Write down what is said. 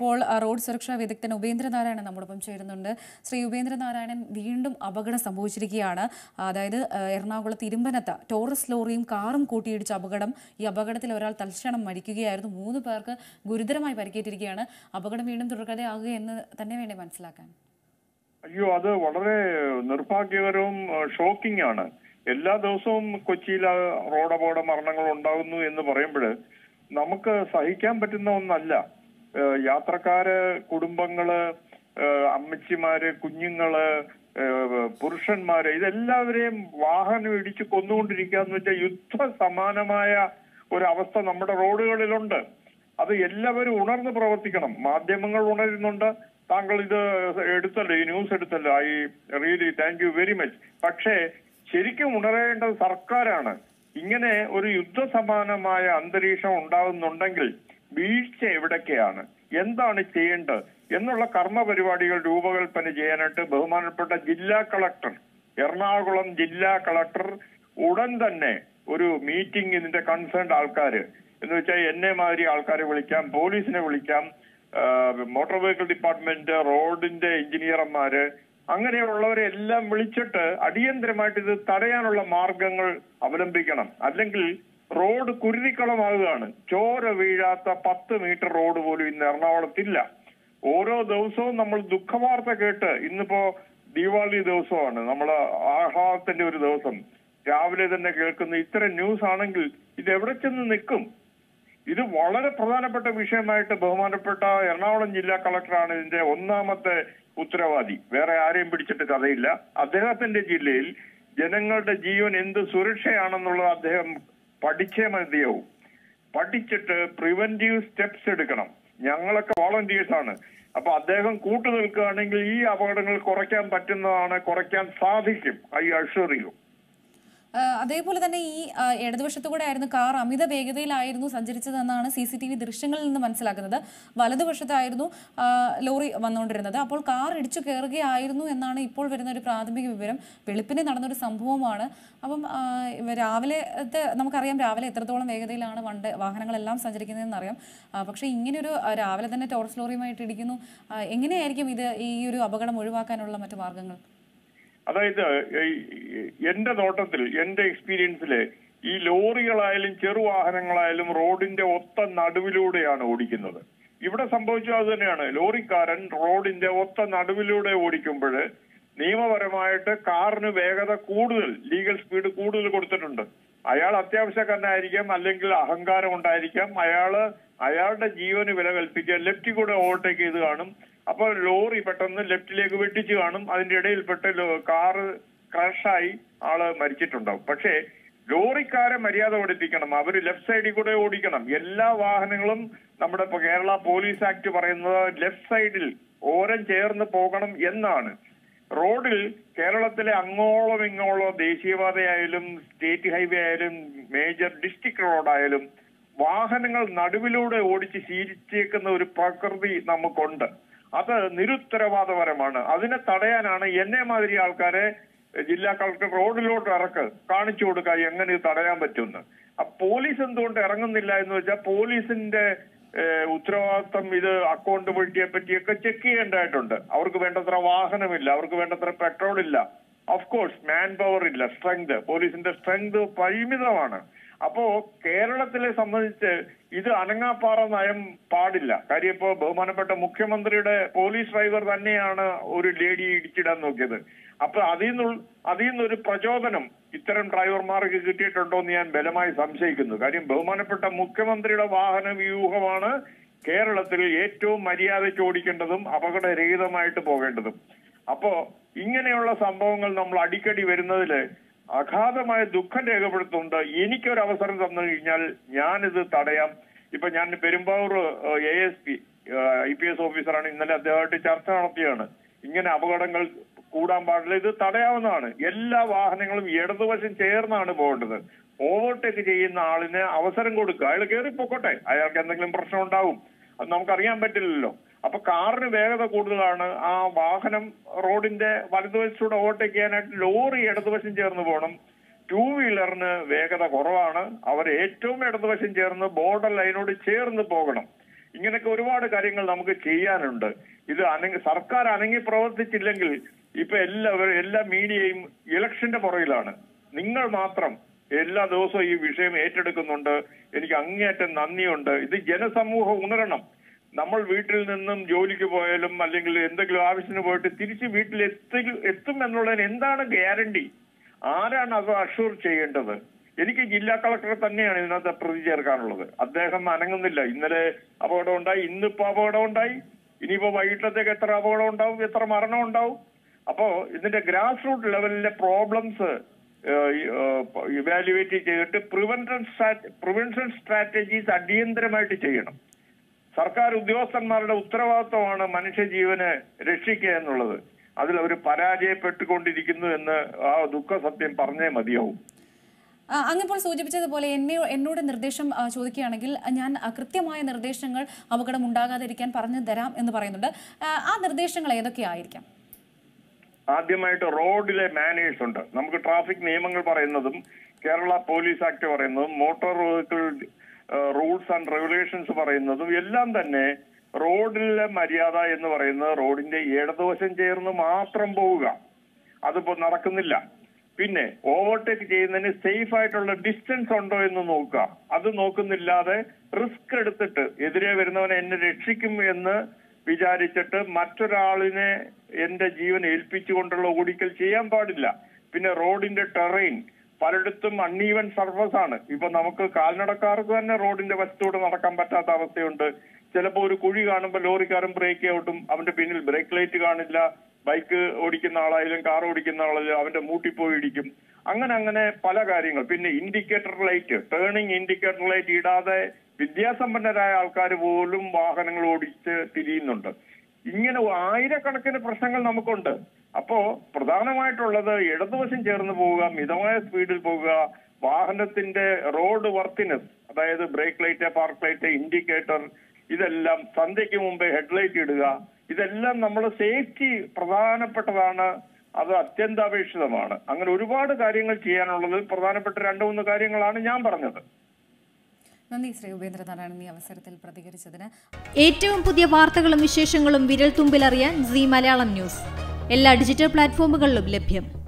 ഇപ്പോൾ ആ, റോഡ് സുരക്ഷാ വിദഗ്ധൻ ഉപേന്ദ്രനാരായണൻ നമ്മോടൊപ്പം ചേരുന്നുണ്ട് ശ്രീ ഉപേന്ദ്രനാരായണൻ വീണ്ടും അപകടം സംഭവിച്ചിരിക്കുകയാണ് അതായത് ആ, എറണാകുളത്ത് ഇരുമ്പനത്ത് ടോറസ് ലോറിയും കാറും കൂട്ടിയിടിച്ച അപകടം ഈ അപകടത്തിൽ ഒരാൾ തൽക്ഷണം മരിക്കുകയായിരുന്നു മൂന്ന് പേർക്ക് ഗുരുതരമായി പരിക്കേറ്റിരിക്കുകയാണ് അപകടം വീണ്ടും തുടർക്കഥയാകുക എന്ന് തന്നെ വേണ്ടേ മനസ്സിലാക്കാൻ അയ്യോ അത് വളരെ നിർഭാഗ്യകരവും ഷോക്കിംഗ് ആണ് എല്ലാ ദിവസവും കൊച്ചിയിൽ ആ റോഡ് അപകട മരണങ്ങൾ ഉണ്ടാകുന്നു എന്ന് പറയുമ്പോൾ നമുക്ക് സഹിക്കാൻ പറ്റുന്ന ഒന്നല്ല ഏഹ് യാത്രക്കാര് കുടുംബങ്ങള് ഏഹ് അമ്മച്ചിമാര് കുഞ്ഞുങ്ങള് ഏഹ് പുരുഷന്മാര് ഇതെല്ലാവരെയും വാഹനം ഇടിച്ച് കൊന്നുകൊണ്ടിരിക്കുക എന്ന് വെച്ചാൽ യുദ്ധ സമാനമായ ഒരവസ്ഥ നമ്മുടെ റോഡുകളിലുണ്ട് അത് എല്ലാവരും ഉണർന്ന് പ്രവർത്തിക്കണം മാധ്യമങ്ങൾ ഉണരുന്നുണ്ട് താങ്കൾ ഇത് എടുത്തല്ലോ ഈ ന്യൂസ് എടുത്തല്ലോ I really thank you very much പക്ഷേ ശരിക്കും ഉണരേണ്ടത് സർക്കാരാണ് ഇങ്ങനെ ഒരു യുദ്ധസമാനമായ അന്തരീക്ഷം ഉണ്ടാകുന്നുണ്ടെങ്കിൽ വീഴ്ച എവിടൊക്കെയാണ് എന്താണ് ചെയ്യേണ്ടത് എന്നുള്ള കർമ്മ പരിപാടികൾ രൂപകൽപ്പന ചെയ്യാനായിട്ട് ബഹുമാനപ്പെട്ട ജില്ലാ കളക്ടർ എറണാകുളം ജില്ലാ കളക്ടർ ഉടൻ തന്നെ ഒരു മീറ്റിംഗ് ഇതിന്റെ കൺസേൺഡ് ആൾക്കാര് എന്ന് വെച്ചാൽ എന്നെ മാതിരി ആൾക്കാരെ വിളിക്കാം പോലീസിനെ വിളിക്കാം മോട്ടോർ വെഹിക്കിൾ ഡിപ്പാർട്ട്മെന്റ് റോഡിന്റെ എഞ്ചിനീയർമാര് അങ്ങനെയുള്ളവരെ എല്ലാം വിളിച്ചിട്ട് അടിയന്തരമായിട്ട് ഇത് തടയാനുള്ള മാർഗങ്ങൾ അവലംബിക്കണം അല്ലെങ്കിൽ റോഡ് കുരുതിക്കളമാകുകയാണ് ചോര വീഴാത്ത പത്ത് മീറ്റർ റോഡ് പോലും ഇന്ന് എറണാകുളത്തില്ല ഓരോ ദിവസവും നമ്മൾ ദുഃഖവാർത്ത കേട്ട് ഇന്നിപ്പോ ദീപാവലി ദിവസമാണ് നമ്മൾ ആഹ്ലാദത്തിന്റെ ഒരു ദിവസം രാവിലെ തന്നെ കേൾക്കുന്ന ഇത്തരം ന്യൂസ് ആണെങ്കിൽ ഇത് എവിടെ ചെന്ന് നിൽക്കും ഇത് വളരെ പ്രധാനപ്പെട്ട വിഷയമായിട്ട് ബഹുമാനപ്പെട്ട എറണാകുളം ജില്ലാ കളക്ടറാണ് ഇതിന്റെ ഒന്നാമത്തെ ഉത്തരവാദി വേറെ ആരെയും പിടിച്ചിട്ട് കഥയില്ല അദ്ദേഹത്തിന്റെ ജില്ലയിൽ ജനങ്ങളുടെ ജീവൻ എന്ത് സുരക്ഷയാണെന്നുള്ളത് അദ്ദേഹം പഠിച്ചേ മതിയാവും പഠിച്ചിട്ട് പ്രിവെന്റീവ് സ്റ്റെപ്സ് എടുക്കണം ഞങ്ങളൊക്കെ വോളണ്ടിയേഴ്സ് ആണ് അപ്പൊ അദ്ദേഹം കൂട്ടു നിൽക്കുകയാണെങ്കിൽ ഈ അപകടങ്ങൾ കുറയ്ക്കാൻ പറ്റുന്നതാണ് കുറയ്ക്കാൻ സാധിക്കും ഐ അഷുർ യു ആ, അതേപോലെ തന്നെ ഈ ആ, ഇടതുവശത്തു കൂടെ ആയിരുന്നു കാർ അമിത വേഗതയിലായിരുന്നു സഞ്ചരിച്ചതെന്നാണ് സി സി ടി വി ദൃശ്യങ്ങളിൽ നിന്ന് മനസ്സിലാക്കുന്നത് വലതുവശത്തായിരുന്നു ആ, ലോറി വന്നുകൊണ്ടിരുന്നത് അപ്പോൾ കാർ ഇടിച്ചു കയറുകയായിരുന്നു എന്നാണ് ഇപ്പോൾ വരുന്ന ഒരു പ്രാഥമിക വിവരം വെളുപ്പിനെ നടന്നൊരു സംഭവമാണ് അപ്പം ആ, ഇവ രാവിലത്തെ നമുക്കറിയാം രാവിലെ എത്രത്തോളം വേഗതയിലാണ് വണ്ട് വാഹനങ്ങളെല്ലാം സഞ്ചരിക്കുന്നതെന്ന് അറിയാം ആ, പക്ഷേ ഇങ്ങനൊരു ആ, രാവിലെ തന്നെ ടോറസ് ലോറിയുമായിട്ട് ഇടിക്കുന്നു ആ, എങ്ങനെയായിരിക്കും ഇത് ഈ ഒരു അപകടം ഒഴിവാക്കാനുള്ള മറ്റു മാർഗങ്ങൾ അതായത് ഈ- എന്റെ നോട്ടത്തിൽ എന്റെ എക്സ്പീരിയൻസില് ഈ ലോറികളായാലും ചെറുവാഹനങ്ങളായാലും റോഡിന്റെ ഒത്ത നടുവിലൂടെയാണ് ഓടിക്കുന്നത് ഇവിടെ സംഭവിച്ചത് അത് തന്നെയാണ് ലോറിക്കാരൻ റോഡിന്റെ ഒത്ത നടുവിലൂടെ ഓടിക്കുമ്പോൾ നിയമപരമായിട്ട് കാറിന് വേഗത കൂടുതൽ ലീഗൽ സ്പീഡ് കൂടുതൽ കൊടുത്തിട്ടുണ്ട് അയാൾ അത്യാവശ്യക്കാരനായിരിക്കാം അല്ലെങ്കിൽ അഹങ്കാരം ഉണ്ടായിരിക്കാം അയാള് അയാളുടെ ജീവന് വില കൽപ്പിക്കുക ലെഫ്റ്റിൽ കൂടെ ഓവർടേക്ക് ചെയ്ത് കാണും അപ്പോൾ ലോറി പെട്ടെന്ന് ലെഫ്റ്റിലേക്ക് വെട്ടിച്ച് കാണും അതിന്റെ ഇടയിൽപ്പെട്ട് ലോ- കാറ് ക്രാഷായി ആള് മരിച്ചിട്ടുണ്ടാവും പക്ഷേ ലോറിക്കാരെ മര്യാദ പഠിപ്പിക്കണം അവര് ലെഫ്റ്റ് സൈഡിൽ കൂടെ ഓടിക്കണം എല്ലാ വാഹനങ്ങളും നമ്മുടെ ഇപ്പൊ കേരള പോലീസ് ആക്ട് പറയുന്നത് ലെഫ്റ്റ് സൈഡിൽ ഓരം ചേർന്ന് പോകണം എന്നാണ് റോഡിൽ കേരളത്തിലെ അങ്ങോളം ഇങ്ങോളം ദേശീയപാതയായാലും സ്റ്റേറ്റ് ഹൈവേ ആയാലും മേജർ ഡിസ്ട്രിക്ട് റോഡായാലും വാഹനങ്ങൾ നടുവിലൂടെ ഓടിച്ച് ശീലിച്ചേക്കുന്ന ഒരു പ്രകൃതി നമുക്കുണ്ട് അത് നിരുത്തരവാദപരമാണ് അതിനെ തടയാനാണ് എന്നെ മാതിരി ആൾക്കാരെ ജില്ലാ കളക്ടർ റോഡിലോട്ട് ഇറക്ക് കാണിച്ചു കൊടുക്കുക എങ്ങനെ ഇത് തടയാൻ പറ്റുമെന്ന് ആ പോലീസ് എന്തുകൊണ്ട് ഇറങ്ങുന്നില്ല എന്ന് വെച്ചാൽ പോലീസിന്റെ ഏഹ്, ഉത്തരവാദിത്തം ഇത് അക്കൗണ്ടബിലിറ്റിയെ പറ്റിയൊക്കെ ചെക്ക് ചെയ്യേണ്ടതായിട്ടുണ്ട് അവർക്ക് വേണ്ടത്ര വാഹനമില്ല അവർക്ക് വേണ്ടത്ര പെട്രോൾ ഇല്ല ഓഫ് കോഴ്സ് മാൻ പവർ ഇല്ല സ്ട്രെങ്ത് പോലീസിന്റെ സ്ട്രെങ്ത് പരിമിതമാണ് അപ്പോ കേരളത്തിലെ സംബന്ധിച്ച് ഇത് അനങ്ങാപ്പാറ നയം പാടില്ല കാര്യം ഇപ്പോ ബഹുമാനപ്പെട്ട മുഖ്യമന്ത്രിയുടെ പോലീസ് ഡ്രൈവർ തന്നെയാണ് ഒരു ലേഡി ഇടിച്ചിടാൻ നോക്കിയത് അപ്പൊ അതിൽ നിന്ന് അതിൽ നിന്നൊരു പ്രചോദനം ഇത്തരം ഡ്രൈവർമാർക്ക് കിട്ടിയിട്ടുണ്ടോ എന്ന് ഞാൻ ബലമായി സംശയിക്കുന്നു കാര്യം ബഹുമാനപ്പെട്ട മുഖ്യമന്ത്രിയുടെ വാഹന വ്യൂഹമാണ് കേരളത്തിൽ ഏറ്റവും മര്യാദയ്ക്ക് ഓടിക്കേണ്ടതും അപകടരഹിതമായിട്ട് പോകേണ്ടതും അപ്പോ ഇങ്ങനെയുള്ള സംഭവങ്ങൾ നമ്മൾ അടിക്കടി വരുന്നതില് അഗാധമായ ദുഃഖം രേഖപ്പെടുത്തുന്നുണ്ട് എനിക്കൊരു അവസരം തന്നു കഴിഞ്ഞാൽ ഞാനിത് തടയാം ഇപ്പൊ ഞാൻ Perumbavoor A S P I P S ഓഫീസറാണ് ഇന്നലെ അദ്ദേഹമായിട്ട് ചർച്ച നടത്തിയാണ് ഇങ്ങനെ അപകടങ്ങൾ കൂടാൻ പാടില്ല ഇത് തടയാവുന്നതാണ് എല്ലാ വാഹനങ്ങളും ഇടതുവശം ചേർന്നാണ് പോകേണ്ടത് ഓവർടേക്ക് ചെയ്യുന്ന ആളിന് അവസരം കൊടുക്കുക അയാൾ കയറി പൊക്കോട്ടെ അയാൾക്ക് എന്തെങ്കിലും പ്രശ്നം ഉണ്ടാവും അത് നമുക്കറിയാൻ പറ്റില്ലല്ലോ അപ്പൊ കാറിന് വേഗത കൂടുതലാണ് ആ വാഹനം റോഡിന്റെ വലതുവശത്തൂടെ ഓവർടേക്ക് ചെയ്യാനായിട്ട് ലോറി ഇടതുവശം ചേർന്ന് പോകണം ടൂ വീലറിന് വേഗത കുറവാണ് അവർ ഏറ്റവും ഇടതുവശം ചേർന്ന് ബോർഡർ ലൈനോട് ചേർന്ന് പോകണം ഇങ്ങനെയൊക്കെ ഒരുപാട് കാര്യങ്ങൾ നമുക്ക് ചെയ്യാനുണ്ട് ഇത് അനങ്ങി സർക്കാർ അനങ്ങി പ്രവർത്തിച്ചില്ലെങ്കിൽ ഇപ്പൊ എല്ലാവരും എല്ലാ മീഡിയയും ഇലക്ഷന്റെ പുറകിലാണ് നിങ്ങൾ മാത്രം എല്ലാ ദിവസവും ഈ വിഷയം ഏറ്റെടുക്കുന്നുണ്ട് എനിക്ക് അങ്ങേയറ്റം നന്ദിയുണ്ട് ഇത് ജനസമൂഹം ഉണരണം നമ്മൾ വീട്ടിൽ നിന്നും ജോലിക്ക് പോയാലും അല്ലെങ്കിൽ എന്തെങ്കിലും ആവശ്യത്തിന് പോയിട്ട് തിരിച്ച് വീട്ടിൽ എത്തി എത്തും എന്നുള്ളതിന് എന്താണ് ഗ്യാരണ്ടി ആരാണ് അത് അഷൂർ ചെയ്യേണ്ടത് എനിക്ക് ജില്ലാ കളക്ടറെ തന്നെയാണ് ഇതിനകത്ത് പ്രതി ചേർക്കാനുള്ളത് അദ്ദേഹം അനങ്ങുന്നില്ല ഇന്നലെ അപകടം ഉണ്ടായി ഇന്നിപ്പോ അപകടം ഉണ്ടായി ഇനിയിപ്പോ വൈകിട്ടത്തേക്ക് എത്ര അപകടം ഉണ്ടാവും എത്ര മരണം ഉണ്ടാവും അപ്പോ ഇതിന്റെ ഗ്രാസ് റൂട്ട് ലെവലിലെ പ്രോബ്ലംസ് ഇവാലുവേറ്റ് ചെയ്തിട്ട് പ്രിവെൻഷൻ പ്രിവെൻഷൻ സ്ട്രാറ്റജീസ് അടിയന്തരമായിട്ട് ചെയ്യണം സർക്കാർ ഉദ്യോഗസ്ഥന്മാരുടെ ഉത്തരവാദിത്വമാണ് മനുഷ്യജീവനെ രക്ഷിക്കുക എന്നുള്ളത് അതിൽ അവർ പരാജയപ്പെട്ടുകൊണ്ടിരിക്കുന്നു എന്ന് ആ ദുഃഖ സത്യം പറഞ്ഞേ മതിയാവും ആ, അങ്ങിപ്പോൾ സൂചിപ്പിച്ചതുപോലെ എന്നെ എന്നോട് നിർദ്ദേശം ആ, ചോദിക്കുകയാണെങ്കിൽ ഞാൻ ആ, കൃത്യമായ നിർദ്ദേശങ്ങൾ അപകടം ഉണ്ടാകാതിരിക്കാൻ പറഞ്ഞു തരാം എന്ന് പറയുന്നുണ്ട് ആ, ആ നിർദ്ദേശങ്ങൾ ഏതൊക്കെയായിരിക്കാം ആദ്യമായിട്ട് റോഡിലെ മാനേഴ്സ് ഉണ്ട് നമുക്ക് ട്രാഫിക് നിയമങ്ങൾ പറയുന്നതും കേരള പോലീസ് ആക്ട് പറയുന്നതും motor vehicle rules and regulations പറയുന്നതും എല്ലാം തന്നെ റോഡിലെ മര്യാദ എന്ന് പറയുന്നത് റോഡിന്റെ ഇടതുവശം ചേർന്ന് മാത്രം പോവുക അതിപ്പോ നടക്കുന്നില്ല പിന്നെ ഓവർടേക്ക് ചെയ്യുന്നതിന് സേഫ് ആയിട്ടുള്ള ഡിസ്റ്റൻസ് ഉണ്ടോ എന്ന് നോക്കുക അത് നോക്കുന്നില്ലാതെ റിസ്ക് എടുത്തിട്ട് എതിരെ വരുന്നവൻ എന്നെ രക്ഷിക്കും എന്ന് വിചാരിച്ചിട്ട് മറ്റൊരാളിനെ എന്റെ ജീവൻ ഏൽപ്പിച്ചുകൊണ്ടുള്ള ഓടിക്കൽ ചെയ്യാൻ പാടില്ല പിന്നെ റോഡിന്റെ ടെറൈൻ പലയിടത്തും അൺഈവൻ സർഫസ് ആണ് ഇപ്പൊ നമുക്ക് കാൽനടക്കാർക്ക് തന്നെ റോഡിന്റെ വശത്തൂടെ നടക്കാൻ പറ്റാത്ത അവസ്ഥയുണ്ട് ചിലപ്പോ ഒരു കുഴി കാണുമ്പോൾ ലോറിക്കാരൻ ബ്രേക്ക് ഔട്ടും അവന്റെ പിന്നിൽ ബ്രേക്ക് ലൈറ്റ് കാണില്ല ബൈക്ക് ഓടിക്കുന്ന ആളായാലും കാർ ഓടിക്കുന്ന ആളായാലും അവന്റെ മൂട്ടിൽ പോയി ഇടിക്കും അങ്ങനെ അങ്ങനെ പല കാര്യങ്ങൾ പിന്നെ indicator light turning indicator light ഇടാതെ വിദ്യാസമ്പന്നരായ ആൾക്കാർ പോലും വാഹനങ്ങൾ ഓടിച്ച് തിരിയുന്നുണ്ട് ഇങ്ങനെ ആയിരക്കണക്കിന് പ്രശ്നങ്ങൾ നമുക്കുണ്ട് അപ്പോ പ്രധാനമായിട്ടുള്ളത് ഇടതുവശം ചേർന്ന് പോവുക മിതമായ സ്പീഡിൽ പോവുക വാഹനത്തിന്റെ റോഡ് വർത്തിനെസ് അതായത് brake light park light indicator ഇതെല്ലാം സന്ധ്യയ്ക്ക് മുമ്പേ ഹെഡ്ലൈറ്റ് ഇടുക ഇതെല്ലാം നമ്മൾ സേഫ്റ്റി പ്രധാനപ്പെട്ടതാണ് അത് അത്യന്താപേക്ഷിതമാണ് അങ്ങനെ ഒരുപാട് കാര്യങ്ങൾ ചെയ്യാനുള്ളത് പ്രധാനപ്പെട്ട രണ്ടു മൂന്ന് കാര്യങ്ങളാണ് ഞാൻ പറഞ്ഞത് നന്ദി ശ്രീ ഉപേന്ദ്രനാരായണൻ ഈ അവസരത്തിൽ പ്രതികരിച്ചതിന് ഏറ്റവും പുതിയ വാർത്തകളും വിശേഷങ്ങളും വിരൽ തുമ്പിലറിയാൻ സി മലയാളം ന്യൂസ് എല്ലാ ഡിജിറ്റൽ പ്ലാറ്റ്ഫോമുകളിലും ലഭ്യം